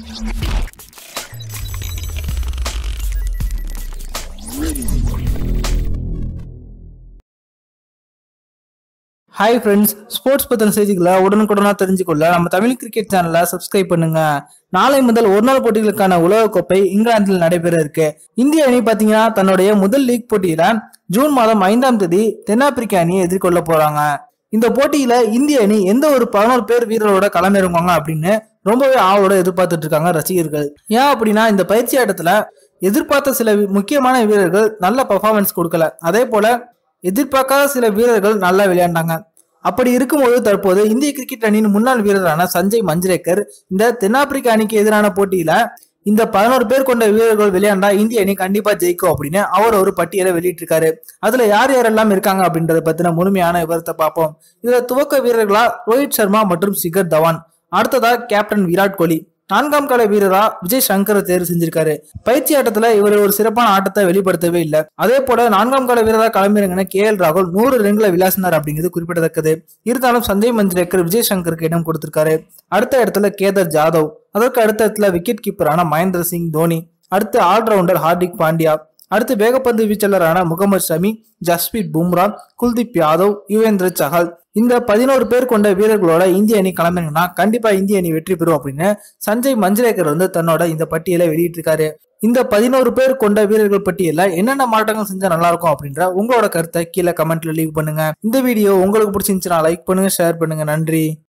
hi friends sports பத்தின செய்திகளை உடனுக்குடனா தெரிஞ்சுக்கொள்ள நம்ம தமிழ் கிரிக்கெட் சேனலை சப்ஸ்கிரைப் பண்ணுங்க நாளை முதல் ஒரு நாள் போட்டிகளுக்கான உலகக்கோப்பை இங்கிலாந்தில் நடைபெற இருக்கு இந்திய அணி பாத்தீங்கன்னா தன்னுடைய முதல் லீக் போட்டியில ஜூன் மாதம் ஐந்தாம் தேதி தென்னாப்பிரிக்க அணியை எதிர்கொள்ள போறாங்க இந்த போட்டியில இந்திய அணி எந்த ஒரு பதினோரு பேர் வீரரோட களமிறங்குவாங்க அப்படின்னு ரொம்பவே ஆவலோட எதிர்பார்த்துட்டு இருக்காங்க ரசிகர்கள் ஏன் அப்படின்னா இந்த பயிற்சி ஆட்டத்துல எதிர்பார்த்த சில முக்கியமான வீரர்கள் நல்ல பெர்ஃபார்மன்ஸ் கொடுக்கல அதே போல எதிர்பார்க்காத சில வீரர்கள் நல்லா விளையாண்டாங்க அப்படி இருக்கும்போது தற்போது இந்திய கிரிக்கெட் அணியின் முன்னாள் வீரரான சஞ்சய் மஞ்சுரேக்கர் இந்த தென்னாப்பிரிக்க அணிக்கு எதிரான போட்டியில இந்த பதினோரு பேர் கொண்ட வீரர்கள் விளையாண்டா இந்திய அணி கண்டிப்பா ஜெயிக்கும் அப்படின்னு அவர் ஒரு பட்டியலை வெளியிட்டிருக்காரு அதுல யார் யாரெல்லாம் இருக்காங்க அப்படின்றத பத்தின முழுமையான விவரத்தை பார்ப்போம் இதுல துவக்க வீரர்களா ரோஹித் சர்மா மற்றும் சிகர் தவான் அடுத்ததா கேப்டன் விராட் கோலி நான்காம் கால வீரரா விஜய் சங்கரை தேர்வு செஞ்சிருக்காரு பயிற்சி ஆட்டத்துல இவர் ஒரு சிறப்பான ஆட்டத்தை வெளிப்படுத்தவே இல்லை அதே போல நான்காம் கால வீரரா களமிறங்கின கே எல் ராகுல் நூறு ரன்களை விளாசினார் அப்படிங்கிறது குறிப்பிடத்தக்கது இருந்தாலும் சஞ்சய் மஞ்சுரேக்கர் விஜய் சங்கருக்கு இடம் கொடுத்திருக்காரு அடுத்த இடத்துல கேதர் ஜாதவ் அதற்கு அடுத்த இடத்துல விக்கெட் கீப்பரான மகேந்திர சிங் தோனி அடுத்து ஆல்ரவுண்டர் ஹார்திக் பாண்டியா அடுத்து வேகப்பந்து வீச்சாளரான முகமது ஷமி ஜஸ்பீத் பும்ரா குல்தீப் யாதவ் யுவேந்திர சஹல் இந்த பதினோரு பேர் கொண்ட வீரர்களோட இந்திய அணி கிளம்பினா கண்டிப்பா இந்திய அணி வெற்றி பெறும் அப்படின்னு சஞ்சய் மஞ்சுரேக்கர் வந்து தன்னோட இந்த பட்டியலை வெளியிட்டிருக்காரு இந்த பதினோரு பேர் கொண்ட வீரர்கள் பட்டியல என்னென்ன மாற்றங்கள் செஞ்சா நல்லா இருக்கும் அப்படின்ற உங்களோட கருத்தை கீழே கமெண்ட்ல லீவ் பண்ணுங்க இந்த வீடியோ உங்களுக்கு பிடிச்சிருந்துச்சுன்னா லைக் பண்ணுங்க ஷேர் பண்ணுங்க நன்றி